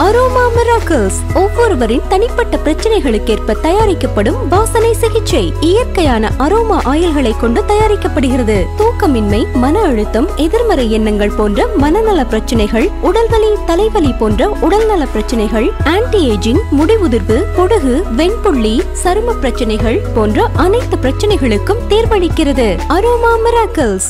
Aroma miracles ஒவ்வொருவரின் தனிப்பட்ட பிரச்சனைகளுக்கேற்ப தயாரிக்கப்படும் வாசனை சிகிச்சை இயற்கையான அரோமா ஆயில்களை கொண்டு தயாரிக்கப்படுகிறது தூக்கமின்மை மன அழுத்தம் எதிர்மறை எண்ணங்கள் போன்ற மனநல பிரச்சனைகள் உடல்வலி தலைவலி போன்ற உடல்நல பிரச்சனைகள் ஆன்டி ஏஜிங் முடிவுதிர்வு பொடுகு வெண்புள்ளி சரும பிரச்சனைகள் போன்ற அனைத்து பிரச்சனைகளுக்கும் தீர்வளிக்கிறது அரோமா மிராக்கிள்ஸ்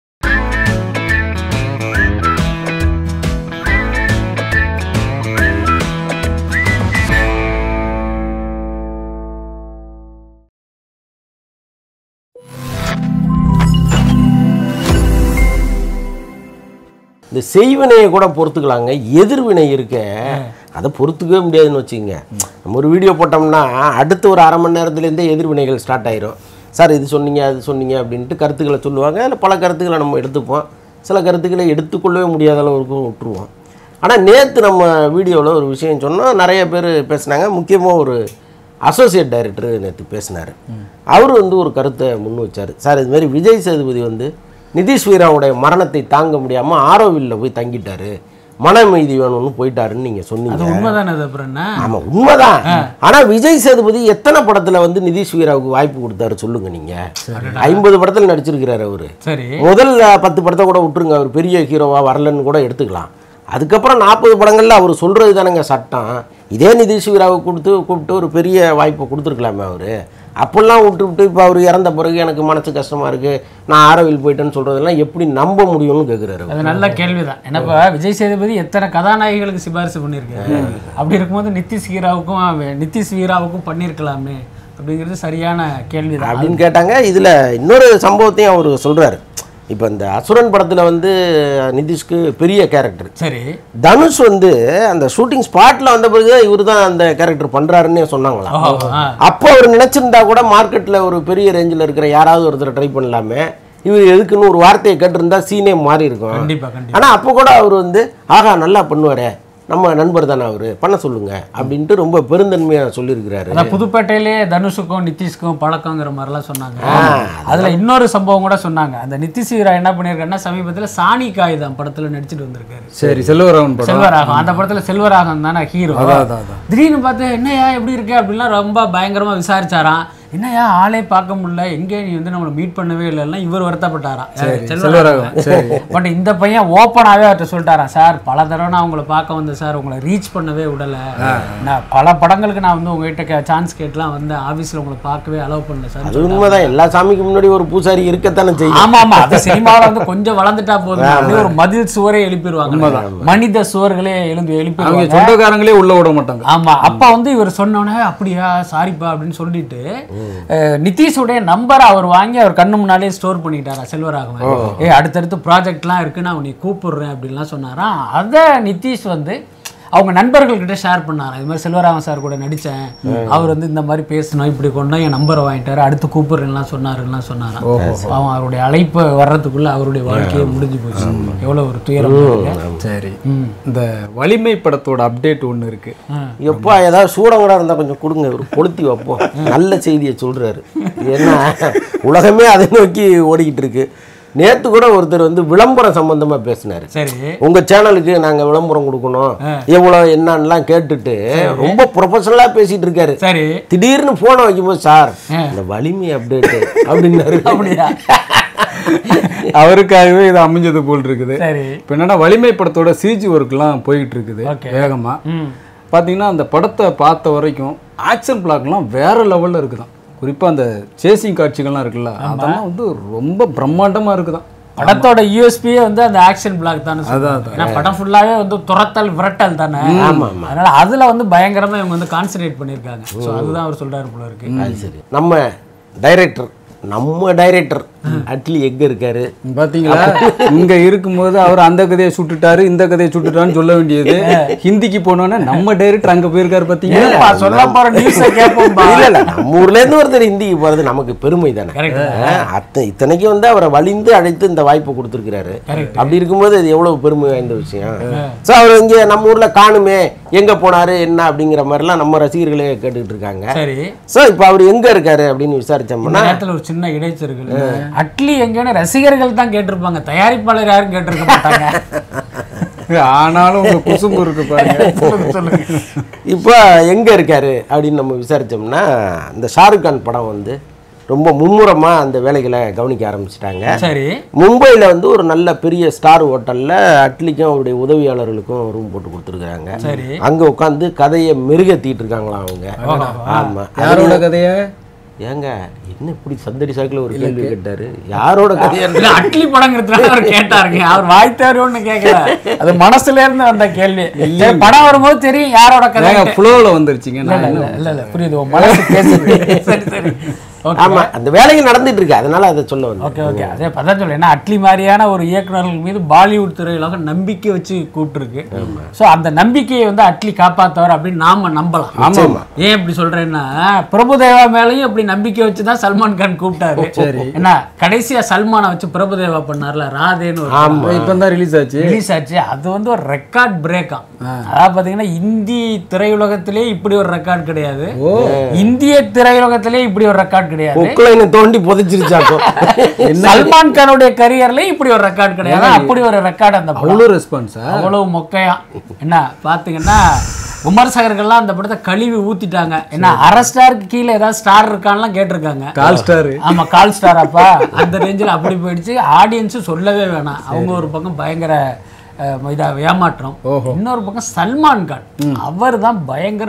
இந்த செய்வினையை கூட பொறுத்துக்கலாங்க எதிர்வினை இருக்க அதை பொறுத்துக்கவே முடியாதுன்னு வச்சுக்கோங்க நம்ம ஒரு வீடியோ போட்டோம்னா அடுத்த ஒரு அரை மணி நேரத்துலேருந்தே எதிர்வினைகள் ஸ்டார்ட் ஆயிரும் சார் இது சொன்னீங்க அது சொன்னீங்க அப்படின்ட்டு கருத்துக்களை சொல்லுவாங்க அதில் பல கருத்துக்களை நம்ம எடுத்துப்போம் சில கருத்துக்களை எடுத்துக்கொள்ளவே முடியாத அளவுக்கு விட்டுருவோம் ஆனால் நேற்று நம்ம வீடியோவில் ஒரு விஷயம் சொன்னோம் நிறைய பேர் பேசுனாங்க முக்கியமாக ஒரு அசோசியேட் டைரக்டர் நேற்று பேசினார் அவர் வந்து ஒரு கருத்தை முன் வச்சார் சார் இது மாதிரி விஜய் சேதுபதி வந்து நிதிஷ் வீராவுடைய மரணத்தை தாங்க முடியாமல் ஆரோவில்ல போய் தங்கிட்டாரு மன அமைதி வேணும்னு போயிட்டாருன்னு நீங்கள் அது சொன்னீங்க உண்மைதானே அது அப்புறம் என்ன ஆமா உண்மைதான் ஆனா விஜய் சேதுபதி எத்தனை படத்துல வந்து நிதிஷ் வீராவுக்கு வாய்ப்பு கொடுத்தாரு சொல்லுங்க நீங்க ஐம்பது படத்துல நடிச்சிருக்கிறாரு அவரு சரி முதல் அஹ், பத்து படத்தை கூட விட்டுருங்க அவர் பெரிய ஹீரோவா வரலன்னு கூட எடுத்துக்கலாம் அதுக்கப்புறம் நாற்பது படங்கள்ல அவர் சொல்றது தானேங்க சட்டம் இதே நிதிஷ் வீராவை கொடுத்து கூப்பிட்டு ஒரு பெரிய வாய்ப்பை கொடுத்துருக்கலாமே அவரு அப்பெல்லாம் விட்டு விட்டு இப்போ அவர் இறந்த பிறகு எனக்கு மனசு கஷ்டமா இருக்கு நான் ஆரோவில் போயிட்டேன்னு சொல்றதெல்லாம் எப்படி நம்ப முடியும்னு கேட்குறாரு அது நல்ல கேள்விதான் என்னப்பா விஜய் சேதுபதி எத்தனை கதாநாயகிகளுக்கு சிபாரிசு பண்ணியிருக்காரு அப்படி இருக்கும்போது நிதிஷ் ஹீராவுக்கும் அவன் நிதிஷ் வீராவுக்கும் பண்ணியிருக்கலாமே அப்படிங்கிறது சரியான கேள்விதான் அப்படின்னு கேட்டாங்க இதில் இன்னொரு சம்பவத்தையும் அவர் சொல்றாரு இப்போ இந்த அசுரன் படத்தில் வந்து நிதிஷ்க்கு பெரிய கேரக்டர் சரி தனுஷ் வந்து அந்த ஷூட்டிங் ஸ்பாட்ல வந்த பிறகு இவர் தான் அந்த கேரக்டர் பண்றாருன்னே சொன்னாங்களாம் ஓஹோ ஆ. அப்போ அவர் நினைச்சிருந்தா கூட மார்க்கெட்ல ஒரு பெரிய ரேஞ்சில் இருக்கிற யாராவது ஒருத்தர் ட்ரை பண்ணலாமே இவர் எதுக்குன்னு ஒரு வார்த்தையை கேட்டிருந்தா சீனே மாறி இருக்கும் கண்டிப்பா கண்டிப்பா ஆனா அப்போ கூட அவர் வந்து ஆகா நல்லா பண்ணுவாரே நம்ம நண்பர் தானே அவரு பண்ண சொல்லுங்க அப்படின்ட்டு ரொம்ப பெருந்தன்மையா சொல்லியிருக்கிறாரு அதான் புதுப்பேட்டையிலே தனுஷுக்கும் நிதிஷ்க்கும் பழக்கங்கிற மாதிரிலாம் சொன்னாங்க அதுல இன்னொரு சம்பவம் கூட சொன்னாங்க அந்த நிதிஷ் வீரா என்ன பண்ணியிருக்காருன்னா சமீபத்துல சாணி காகிதம் படத்துல நடிச்சிட்டு வந்திருக்காரு சரி செல்வராமன் படம் செல்வராகவன் அந்த படத்துல செல்வராகவன் தானே ஹீரோ அதான், அதான், அதான். திடீர்னு பார்த்து என்னையா எப்படி இருக்கு அப்படின்லாம் ரொம்ப பயங்கரமா விசாரிச்சாராம் என்னையா ஆளே பார்க்க முடியல எங்கே நீ வந்து நம்மளை மீட் பண்ணவே இல்லைன்னா இவர் வருத்தப்பட்டாராம் சரி, செல்வராகவன் செல்வராகவன், சரி. பட் இந்த பையன் ஓப்பனாகவே அவர்கிட்ட சொல்லிட்டாராம் சார் பல தடவை நான் உங்களை பார்க்க வந்தேன் சார் உங்களை ரீச் பண்ணவே விடல நான் பல படங்களுக்கு நான் வந்து உங்ககிட்ட சான்ஸ் கேட்டுலாம் வந்தேன் ஆஃபீஸில் உங்களை பார்க்கவே அலோவ் பண்ணல சார் அது உண்மைதான் எல்லா சாமிக்கு முன்னாடி ஒரு பூசாரி இருக்கத்தானே செய்யும் ஆமா ஆமா அது சினிமாவில் வந்து கொஞ்சம் வளர்ந்துட்டா போதும் அப்படியே ஒரு மதில் சுவரே எழுப்பிடுவாங்க மனித சுவர்களே எழுந்து அவங்க எழுப்பிடுவாங்க சொந்தக்காரங்களே உள்ள விட மாட்டாங்க ஆமா அப்ப வந்து இவர் சொன்னோடனே அப்படியா சாரிப்பா அப்படின்னு சொல்லிட்டு அஹ், நிதிஷுடைய நம்பரை அவர் வாங்கி அவர் கண்ணு முன்னாலே ஸ்டோர் பண்ணிட்டாரா செல்வராகவன் ஏ அடுத்தடுத்து ப்ராஜெக்ட்லாம் இருக்கு நான் உன்னை கூப்பிடுறேன் அப்படின்லாம் சொன்னாராம் அதை நிதிஷ் வந்து அவங்க நண்பர்கள்கிட்ட ஷேர் பண்ணாராம் இது மாதிரி செல்வராமன் சார் கூட நடிச்சேன் அவர் வந்து இந்த மாதிரி பேசணும் இப்படி கொண்டா என் நம்பரை வாங்கிட்டாரு அடுத்து கூப்பிடுறேன்லாம் சொன்னாருலாம் சொன்னாராம் அவன் அவருடைய அழைப்பு வர்றதுக்குள்ள அவருடைய வாழ்க்கையே முடிஞ்சு போச்சு எவ்வளவு ஒரு துயரம் பாருங்க. சரி இந்த வலிமை படத்தோட அப்டேட் ஒண்ணு இருக்கு எப்பா ஏதாவது சூடங்கடா இருந்தா கொஞ்சம் கொடுங்க ஒரு கொளுத்தி வைப்போம் நல்ல செய்தியை சொல்றாரு ஏன்னா உலகமே அதை நோக்கி ஓடிக்கிட்டு இருக்கு நேத்து கூட ஒருத்தர் வந்து விளம்பரம் சம்பந்தமா பேசினாரு சரி உங்க சேனலுக்கு நாங்க விளம்பரம் கொடுக்கணும் எவ்வளவு என்னன்னுலாம் கேட்டுட்டு ரொம்ப ப்ரொஃபஷனலா பேசிட்டு இருக்காரு சரி திடீர்னு போனை வைக்கும்போது சார் இந்த வலிமை அப்டேட் அப்படின்னாரு அப்படியா அவருக்காகவே இது அமைஞ்சது போல் இருக்குது சரி இப்போ என்னன்னா வலிமை படத்தோட சிஜி ஒர்க்லாம் போயிட்டு இருக்குது Okay. வேகமா ம் பார்த்தீங்கன்னா அந்த படத்தை பார்த்த வரைக்கும் ஆக்ஷன் பிளாக்லாம் வேற லெவல்ல இருக்குதான் குறிப்பா அந்த சேசிங் காட்சிகள்லாம் இருக்குல்ல அதெல்லாம் வந்து ரொம்ப பிரம்மாண்டமா இருக்குதான் படத்தோட யூஎஸ்பியே வந்து அந்த ஆக்ஷன் பிளாக் தானே அதான், சொல்லுவாங்க. ஏன்னா படம் ஃபுல்லாவே வந்து துரத்தல் விரட்டல் தானே ஆமா, ஆமா. அதனால அதுல வந்து பயங்கரமா இவங்க வந்து கான்சென்ட்ரேட் பண்ணிருக்காங்க சோ அதுதான் அவர் சொல்றாரு போல இருக்கு அது சரி நம்ம டைரக்டர் நம்ம டைரக்டர் அட்லி எங்க இருக்காரு பாத்தீங்களா இங்க இருக்கும்போது அவர் அந்த கதையை சுட்டுட்டாரு இந்த கதையை சுட்டுட்டாருன்னு சொல்ல வேண்டியது ஹிந்திக்கு போனோன்னே நம்ம டைரக்டர் அங்க போயிருக்காரு பாத்தீங்களா ஏப்பா, சொல்ல போற நியூஸ் கேட்போம்பா இல்ல இல்ல நம்ம ஊர்ல இருந்து ஒருத்தர் ஹிந்திக்கு போறது நமக்கு பெருமை தானே Correct. ஆ, அத்த இத்தனைக்கும் வந்து அவரை வலிந்து அழைத்து இந்த வாய்ப்பை கொடுத்துருக்கிறாரு அப்படி இருக்கும்போது அது எவ்வளவு பெருமை வாய்ந்த விஷயம் சோ அவர் இங்க நம்ம ஊர்ல காணுமே எங்க போனாரு என்ன அப்படிங்கிற மாதிரிலாம் நம்ம ரசிகர்களே கேட்டுக்கிட்டு இருக்காங்க சரி சோ இப்போ அவர் எங்க இருக்காரு அப்படின்னு இந்த விசாரிச்சோம்னா நேரத்துல ஒரு சின்ன இடைச்சர்கள் அட்லி எங்கன்னு ரசிகர்கள் தான் கேட்டிருப்பாங்க தயாரிப்பாளர் யாரும் கேட்டிருக்க மாட்டாங்க ஆனாலும் உங்க குசும்பு இருக்கு பாருங்க இப்போ எங்கே இருக்காரு அப்படின்னு நம்ம விசாரிச்சோம்னா இந்த ஷாருக் கான் படம் வந்து ரொம்ப மும்முரமாக அந்த வேலைகளை கவனிக்க ஆரம்பிச்சிட்டாங்க சரி மும்பையில் வந்து ஒரு நல்ல பெரிய ஸ்டார் ஹோட்டலில் அட்லிக்கும் அவருடைய உதவியாளர்களுக்கும் ரூம் போட்டு கொடுத்துருக்காங்க சரி அங்கே உட்காந்து கதையை மெருகேற்றிட்டு இருக்காங்களாம் அவங்க ஆமாம் யாரோட கதைய ஏங்க என்ன இப்படி சந்தடி சாக்கில் ஒரு கேள்வி கேட்டாரு யாரோட கதையா இல்ல அட்லி படங்கிறதுனால அவர் கேட்டாருங்க அவர் வாய் தேர்வுன்னு கேட்கல அது மனசுல இருந்து வந்த கேள்வி சரி, படம் வரும்போது தெரியும் யாரோட கதை ஏங்க ஃப்ளோவில் வந்துருச்சுங்க இல்ல நான் இல்ல இல்ல இல்ல புரியுது உன் மனசு பேசுது சரி சரி ஓகே ஆமா அந்த வேலைகள் நடந்துட்டு இருக்கு அதனால அதை சொல்ல வந்தேன் ஓகே ஓகே அதே அதான் சொல்ல ஏன்னா அட்லி மாதிரியான ஒரு இயக்குனர்கள் மீது பாலிவுட் திரையுலகம் நம்பிக்கை வச்சு கூப்பிட்டுருக்கு ஸோ அந்த நம்பிக்கையை வந்து அட்லி காப்பாத்துவார் அப்படின்னு நாம நம்பலாம் ஆமாமா. ஏன் இப்படி சொல்றேன்னா பிரபுதேவா மேலயும் இப்படி நம்பிக்கை வச்சு தான் சல்மான் கான் கூப்பிட்டாரு என்ன கடைசியா சல்மானை வச்சு பிரபுதேவா பண்ணார்ல ராதேன்னு ஒரு இப்போ தான் ரிலீஸ் ஆச்சு ரிலீஸ் ஆச்சு அது வந்து ஒரு ரெக்கார்ட் பிரேக்கா அதாவது பாத்தீங்கன்னா இந்தி திரையுலகத்திலே இப்படி ஒரு ரெக்கார்ட் கிடையாது இந்திய திரையுலகத்திலே இப்படி ஒரு ரெக்கார்ட் கிடையாது பொக்கலைனை தோண்டி புதைச்சிருச்சாக்கும் சல்மான் கானுடைய கரியர்ல இப்படி ஒரு ரெக்கார்ட் கிடையாது அப்படி ஒரு ரெக்கார்ட் அந்த படம் அவ்வளோ ரெஸ்பான்ஸா அவ்வளவு மொக்கையா என்ன பாத்தீங்கன்னா விமர்சகர்கள்லாம் அந்த படத்தை கழுவி ஊத்திட்டாங்க என்ன அரை ஸ்டாருக்கு கீழே ஏதாவது ஸ்டார் இருக்கான்லாம் கேட்டிருக்காங்க கால் ஸ்டாரு ஆமா கால் ஸ்டார் அப்பா அந்த ரேஞ்சில் அப்படி போயிடுச்சு ஆடியன்ஸும் சொல்லவே வேணாம் அவங்க ஒரு பக்கம் பயங்கர அஹ், இதா ஏமாற்றம் இன்னொரு பக்கம் சல்மான் கான் அவர் தான் பயங்கர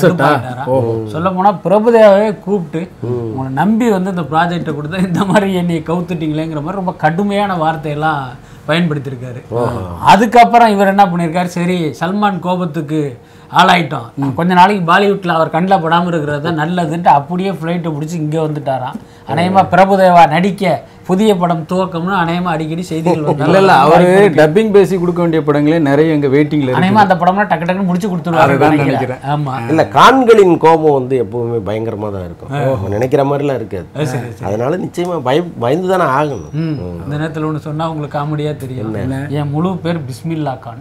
சொல்ல போனா பிரபுதேவாவே கூப்பிட்டு உங்களை நம்பி வந்து இந்த ப்ராஜெக்டை கொடுத்தா இந்த மாதிரி என்னை கவுத்துட்டீங்களேங்கிற மாதிரி ரொம்ப கடுமையான வார்த்தையெல்லாம் பயன்படுத்தியிருக்காரு அதுக்கப்புறம் இவர் என்ன பண்ணியிருக்காரு சரி சல்மான் கோபத்துக்கு ஆளாயிட்டோம் நான் கொஞ்ச நாளைக்கு பாலிவுட்ல அவர் கண்ணில் படாமல் இருக்கிறது தான் நல்லதுன்ட்டு அப்படியே ஃப்ளைட்டை பிடிச்சி இங்கே வந்துட்டாராம் அநேகமா பிரபுதேவா நடிக்க புதிய படம் துவக்கம்னு அநேகமா அடிக்கடி செய்திகள் இல்ல வந்து இல்ல அவரு டப்பிங் பேசி கொடுக்க வேண்டிய படங்களே நிறைய எங்க வெயிட்டிங்ல இருக்கு அநேகமா அந்த படம்லாம் டக்கு டக்குன்னு முடிச்சு கொடுத்துருவாரு அதுதான் நினைக்கிறேன் நினைக்கிறேன். ஆமா இல்ல கான்களின் கோபம் வந்து எப்பவுமே பயங்கரமா தான் இருக்கும் அவங்க நினைக்கிற மாதிரிலாம் இருக்காது அதனால நிச்சயமா பய பயந்து தானே ஆகணும் ம் இந்த நேரத்துல ஒண்ணு சொன்னா உங்களுக்கு காமெடியா தெரியும் என் முழு பேர் பிஸ்மில்லா கான்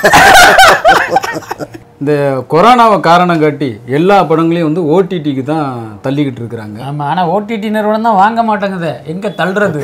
இந்த கொரோனாவை காரணம் காட்டி எல்லா படங்களையும் வந்து ஓடிடிக்கு தான் தள்ளிக்கிட்டு இருக்கிறாங்க ஆமா ஆனா ஓடிடி நிறுவனம் தான் வாங்க மாட்டேங்குது எங்க தள்ளுறது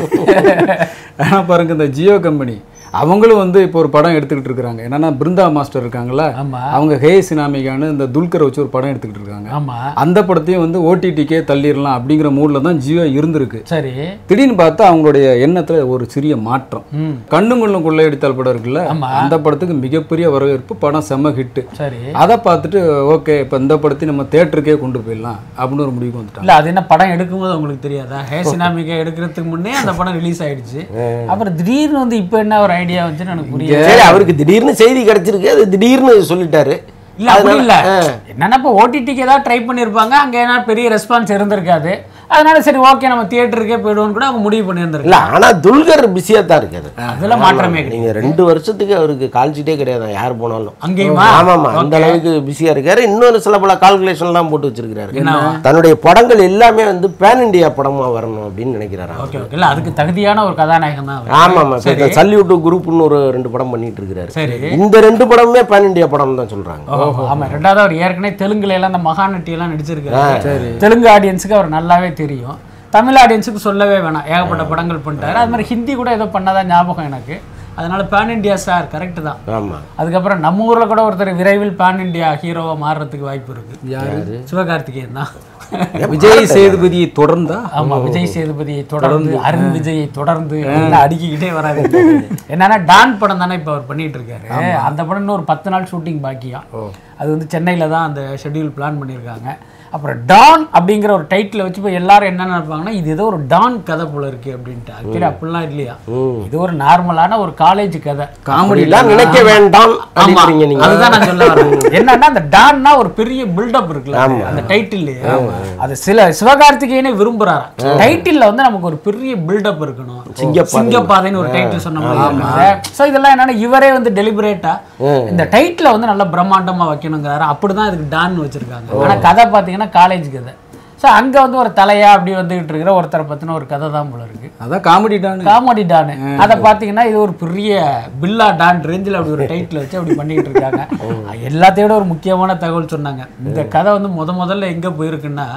ஆனா பாருங்க இந்த ஜியோ கம்பெனி அவங்களும் வந்து இப்போ ஒரு படம் எடுத்துக்கிட்டு இருக்காங்க என்னன்னா பிருந்தா மாஸ்டர் இருக்காங்கல்ல ஆமா அவங்க ஹே சினாமிகான்னு இந்த துல்கரை வச்சு ஒரு படம் எடுத்துக்கிட்டு இருக்காங்க ஆமா அந்த படத்தையும் வந்து ஓடிடிக்கே தள்ளிடலாம் அப்படிங்கிற மூட்ல தான் ஜியோ இருந்திருக்கு சரி திடீர்னு பார்த்தா அவங்களுடைய எண்ணத்துல ஒரு சிறிய மாற்றம் ம் கண்ணுங்குள்ளும் கொள்ளையடித்தால் படம் இருக்குல்ல ஆமா. அந்த படத்துக்கு மிகப்பெரிய வரவேற்பு படம் செம்ம ஹிட்டு சரி அதை பார்த்துட்டு ஓகே இப்போ இந்த படத்தையும் நம்ம தேட்டருக்கே கொண்டு போயிடலாம் அப்படின்னு ஒரு முடிவுக்கு வந்துட்டாங்க இல்ல அது என்ன படம் எடுக்கும்போது உங்களுக்கு தெரியாதா ஹேசினாமிகா எடுக்கிறதுக்கு முன்னே அந்த படம் ரிலீஸ் ஆயிடுச்சு அப்புறம் திடீர்னு வந்து இப்போ என்ன ஒரு ஐடியா வந்துச்சுன்னு எனக்கு புரியல சரி அவருக்கு திடீர்னு செய்தி கிடைச்சிருக்கு அது திடீர்னு சொல்லிட்டாரு இல்ல அப்படி இல்ல என்னன்னா இப்போ ஓடிடிக்கு ஏதாவது ட்ரை பண்ணியிருப்பாங்க அங்க என்ன பெரிய ரெஸ்பான்ஸ் இருந்திருக்காது அதனால சரி ஓகே நம்ம தியேட்டருக்கே போயிடுவோம்னு கூட அவங்க முடிவு பண்ணியிருந்திருக்காங்க இல்ல ஆனா துல்கர் பிஸியா தான் இருக்காரு அதுல மாற்றமே கிடையாது நீங்க ரெண்டு வருஷத்துக்கு அவருக்கு கால்ஷீட்டே கிடையாது யார் போனாலும் அங்கேயுமா ஆமாமா அந்த அளவுக்கு பிஸியா இருக்காரு இன்னொரு சில பல கால்குலேஷன்லாம் போட்டு வச்சிருக்காரு என்னவா? தன்னுடைய படங்கள் எல்லாமே வந்து பேன் இண்டியா படமா வரணும் அப்படின்னு நினைக்கிறாராம் ஓகே ஓகே இல்ல அதுக்கு தகுதியான ஒரு கதாநாயகன் தான் அவர். ஆமா ஆமா இப்ப சல்யூட் குரூப்னு ஒரு ரெண்டு படம் பண்ணிட்டு இருக்காரு சரி இந்த ரெண்டு படமுமே பேன் இண்டியா படம் தான் சொல்றாங்க ஓஹோ ஆமா ரெண்டாவது அவர் ஏற்கனவே தெலுங்குல எல்லாம் அந்த மகாநட்டி எல்லாம் நடிச்சிருக்காரு தெலுங்கு ஆடியன்ஸுக்கு அவர் நல்லாவே தெரியும் தமிழ் ஆடியன்ஸுக்கு சொல்லவே வேணாம் ஏகப்பட்ட படங்கள் பண்ணிட்டாரு அது மாதிரி ஹிந்தி கூட ஏதோ பண்ணாதான் ஞாபகம் எனக்கு அதனால பேன் இண்டியா சார் கரெக்ட் தான் ஆமா அதுக்கப்புறம் நம்ம ஊர்ல கூட ஒருத்தர் விரைவில் பேன் இண்டியா ஹீரோவா மாறுறதுக்கு வாய்ப்பு இருக்கு யாரு சிவகார்த்திகேயன் தான் விஜய் சேதுபதியை தொடர்ந்தா ஆமா விஜய் சேதுபதியை தொடர்ந்து அருண் விஜயை தொடர்ந்து எல்லாம் அடுக்கிக்கிட்டே வராது என்னன்னா டான் படம் தானே இப்போ அவர் பண்ணிட்டு இருக்காரு அந்த படம் இன்னும் ஒரு பத்து நாள் ஷூட்டிங் பாக்கியம் அது வந்து சென்னையில தான் அந்த ஷெட்யூல் பிளான் பண்ணியிருக்காங்க அப்புறம் டான் அப்படிங்கிற ஒரு டைட்டில் வச்சு இப்போ எல்லாரும் என்ன நினைப்பாங்கன்னா இது ஏதோ ஒரு டான் கதை போல இருக்கு அப்படின்ட்டு ஆக்சுவலி அப்படிலாம் இல்லையா இது ஒரு நார்மலான ஒரு காலேஜ் கதை காமெடி அப்படிலாம் நினைக்க வேண்டாம் ஆமா அப்படின்றீங்க நீங்க அதுதான் நான் சொல்ல வரேன் என்னன்னா அந்த டான்னா ஒரு பெரிய பில்டப் இருக்குல்ல அந்த டைட்டில் அது சில சிவகார்த்திகேயனே விரும்புறாரு டைட்டில்ல வந்து நமக்கு ஒரு பெரிய பில்டப் இருக்கணும் சிங்கப்பாதை. சிங்கப்பாதைன்னு ஒரு டைட்டில் சொன்ன மாதிரி சோ இதெல்லாம் என்னன்னா இவரே வந்து டெலிபரேட்டா இந்த டைட்டில வந்து நல்லா பிரம்மாண்டமா வைக்கணுங்கிறாரு அப்படிதான் இதுக்கு டான் வச்சிருக்காங்க ஆனா கதை பாத்தீங்கன்னா காலேஜ் கதை சோ அங்க வந்து ஒரு தலையா அப்படி வந்துகிட்டு இருக்கிற ஒருத்தரை பத்தின ஒரு கதை தான் போல இருக்கு அதான் காமெடி டானு காமெடி டானு அதை பார்த்தீங்கன்னா இது ஒரு பெரிய பில்லா டான் ரேஞ்சில் அப்படி ஒரு டைட்டில் வச்சு அப்படி பண்ணிட்டு இருக்காங்க எல்லாத்தையோட ஒரு முக்கியமான தகவல் சொன்னாங்க இந்த கதை வந்து முத முதல்ல எங்கே போயிருக்குன்னா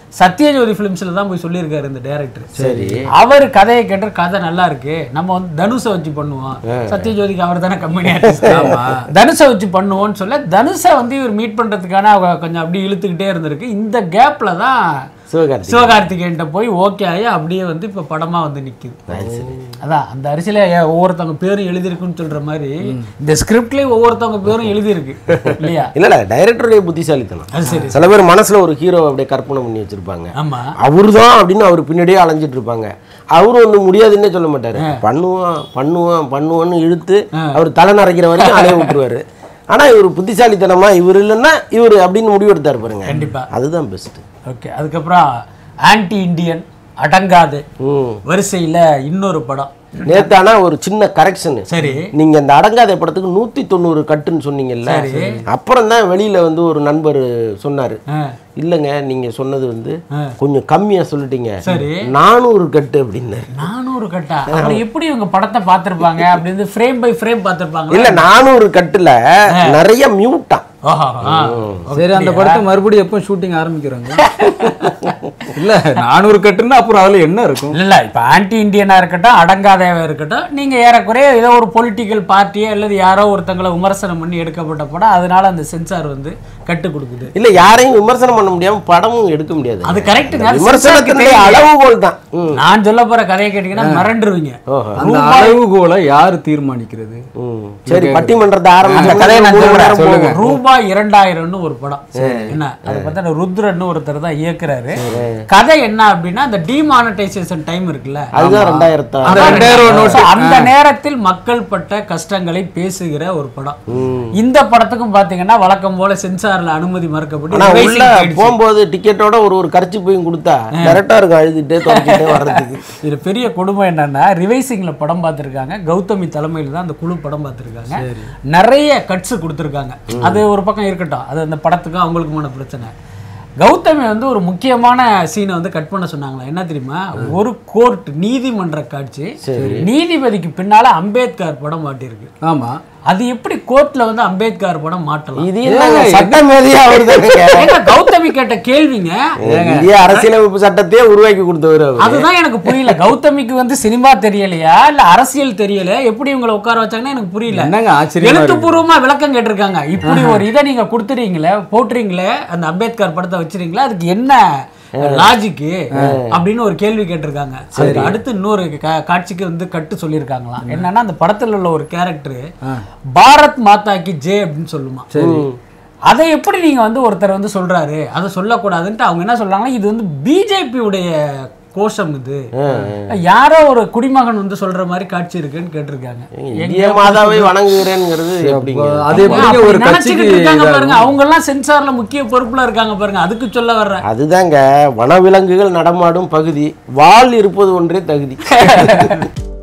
சத்யஜோதி ஃபிலிம்ஸ்ல தான் போய் சொல்லியிருக்காரு இந்த டைரக்டர் சரி அவர் கதையை கேட்டு கதை நல்லா இருக்கு நம்ம வந்து தனுஷை வச்சு பண்ணுவோம் சத்யஜோதிக்கு அவர் தானே கம்பெனி தனுஷை வச்சு பண்ணுவோம்னு சொல்ல தனுஷை வந்து இவர் மீட் பண்றதுக்கான அவங்க கொஞ்சம் அப்படியே இழுத்துக்கிட்டே இருந்திருக்கு இந்த கேப்ல தான் சிவகார்த்திக் சிவகார்த்திகேயன்ட்ட போய் ஓகே ஆகி அப்படியே வந்து இப்ப படமா வந்து நிக்குது அதான் அந்த அரிசியில ஏ- ஒவ்வொருத்தவங்க பேரும் எழுதியிருக்குன்னு சொல்ற மாதிரி இந்த ஸ்கிரிப்ட்லயே ஒவ்வொருத்தவங்க பேரும் எழுதியிருக்கு இல்லையா இல்ல இல்ல டைரக்டருடைய புத்திசாலித்தனம் அது சரி சில பேர் மனசுல ஒரு ஹீரோ அப்படியே கற்பனை பண்ணி வச்சிருப்பாங்க ஆமா அவர்தான் அப்படின்னு அவர் பின்னாடியே அலைஞ்சிட்டு இருப்பாங்க அவரும் ஒன்றும் முடியாதுன்னே சொல்ல மாட்டாரு பண்ணுவான் பண்ணுவான் பண்ணுவான்னு இழுத்து அவர் தலை நரைக்கிற வரைக்கும் அலைய விட்டுருவாரு ஆனா இவர் புத்திசாலித்தனமா இவர் இல்லைன்னா இவர் அப்படின்னு முடிவெடுத்தாரு பாருங்க கண்டிப்பா அதுதான் பெஸ்ட் ஓகே அதுக்கப்புறம் ஆன்டி இண்டியன் அடங்காது ம் வரிசையில இன்னொரு படம் நேத்து ஆனா ஒரு சின்ன கரெக்ஷன் சரி நீங்க இந்த அடங்காத படத்துக்கு நூத்தி தொண்ணூறு கட்டுன்னு சொன்னீங்கல்ல அப்புறம் தான் வெளியில வந்து ஒரு நண்பர் சொன்னாரு ஆ, இல்லைங்க நீங்க சொன்னது வந்து கொஞ்சம் கம்மியா சொல்லிட்டீங்க சரி நானூறு கட்டு அப்படின்னு நானூறு கட்டா அப்புறம் எப்படி இவங்க படத்தை பார்த்திருப்பாங்க அப்படின்னு ஃப்ரேம் பை ஃப்ரேம் பார்த்திருப்பாங்க இல்ல நானூறு கட்டுல நிறைய மியூட்டா ஓஹோ ஆ. சரி அந்த படத்தை மறுபடியும் எப்போ ஷூட்டிங் ஆரம்பிக்கிறாங்க இல்ல நானூறு கட்டுன்னா அப்புறம் அதுல என்ன இருக்கும் இல்ல இல்ல இப்ப ஆன்டி இந்தியனா இருக்கட்டும் அடங்காதவா இருக்கட்டும் நீங்க ஏறக்குறைய ஏதோ ஒரு பொலிட்டிக்கல் பார்ட்டியோ அல்லது யாரோ ஒருத்தங்களை விமர்சனம் பண்ணி எடுக்கப்பட்ட படம் அதனால அந்த சென்சார் வந்து கட்டு கொடுக்குது இல்ல யாரையும் விமர்சனம் பண்ண முடியாம படமும் எடுக்க முடியாது அது கரெக்டுங்க விமர்சனத்தினுடைய அளவுகோல் தான் ம். நான் சொல்ல போற கதையை கேட்டீங்கன்னா மிரண்டுருவீங்க ஓஹோ. அந்த அளவுகோலை யார் தீர்மானிக்கிறது ம். சரி பட்டிமன்றத்தை அந்த கதையை நான் ஆரம்பிச்சு சொல்றேன் ரூபாய் இரண்டாயிரம்னு ஒரு படம் என்ன அதை பார்த்தா ருத்ரன்னு ஒருத்தர் தான் இயக்குறாரு கதை என்ன அப்படின்னா அந்த டிமானடைசேஷன் டைம் இருக்குல்ல அதுதான் ரெண்டாயிரத்தா அந்த ரெண்டாயிரம் note. அந்த நேரத்தில் மக்கள் பட்ட கஷ்டங்களை பேசுகிற ஒரு படம் இந்த படத்துக்கும் பாத்தீங்கன்னா வழக்கம் போல சென்சார்ல அனுமதி மறுக்கப்பட்டு ஆனா revising உள்ள ஆயிடுச்சு. போகும்போது டிக்கெட்டோட ஒரு ஒரு கரைச்சி போய் கொடுத்தா கரெக்டா இருக்கும் அழுதுட்டே தொடச்சிட்டே வர்றதுக்கு இதுல பெரிய கொடுமை என்னன்னா ரிவைசிங்ல படம் பார்த்திருக்காங்க கௌதமி தலைமையில தான் அந்த குழு படம் பார்த்திருக்காங்க நிறைய கட்ஸ் கொடுத்துருக்காங்க அது ஒரு பக்கம் இருக்கட்டும் அது அந்த படத்துக்கும் அவங்களுக்குமான பிரச்சனை கௌதமி வந்து ஒரு முக்கியமான சீனை வந்து கட் பண்ண சொன்னாங்களா என்ன தெரியுமா ஒரு கோர்ட் நீதிமன்ற காட்சி நீதிபதிக்கு பின்னால அம்பேத்கர் படம் மாட்டிருக்கு ஆமா அது எப்படி கோர்ட்ல வந்து அம்பேத்கர் படம் மாட்டலாம் இது என்ன சட்டமேதையா அவர் ஏங்க, கௌதமி கேட்ட கேள்விங்க இந்திய அரசியலமைப்பு சட்டத்தையே உருவாக்கி கொடுத்தவர் அவர் அதுதான் எனக்கு புரியல கௌதமிக்கு வந்து சினிமா தெரியலையா இல்ல அரசியல் தெரியல எப்படி இவங்களை உட்கார வச்சாங்கன்னா எனக்கு புரியல என்னங்க ஆச்சரியமா இருக்கு எழுத்துப்பூர்வமா விளக்கம் கேட்டிருக்காங்க இப்படி ஒரு இதை நீங்க கொடுத்துறீங்களே போட்டுறீங்களே அந்த அம்பேத்கர் படத்தை வச்சிருக்கீங்களே அதுக்கு என்ன லாஜிக்கு அப்படின்னு ஒரு கேள்வி கேட்டிருக்காங்க அதுக்கு அடுத்து இன்னொரு கா- காட்சிக்கு வந்து கட்டு சொல்லியிருக்காங்களாம் என்னன்னா அந்த படத்துல உள்ள ஒரு கேரக்டர் பாரத் மாதா கி ஜே அப்படின்னு சொல்லுமா அதை எப்படி நீங்க வந்து ஒருத்தர் வந்து சொல்றாரு அதை சொல்லக்கூடாதுன்ட்டு அவங்க என்ன சொல்றாங்கன்னா இது வந்து பிஜேபி உடைய கோஷம் இது யாரோ ஒரு குடிமகன் வந்து சொல்ற மாதிரி காட்சி இருக்குன்னு கேட்டிருக்காங்க இந்திய மாதாவை வணங்குகிறேங்கிறது எப்படிங்க அது எப்படிங்க ஒரு நினைச்சுக்கிட்டு கட்சிக்கு இருக்காங்க பாருங்க அவங்க எல்லாம் சென்சார்ல முக்கிய பொறுப்புல இருக்காங்க பாருங்க அதுக்கு சொல்ல வர்றேன் அதுதாங்க வனவிலங்குகள் நடமாடும் பகுதி வால் இருப்பது ஒன்றே தகுதி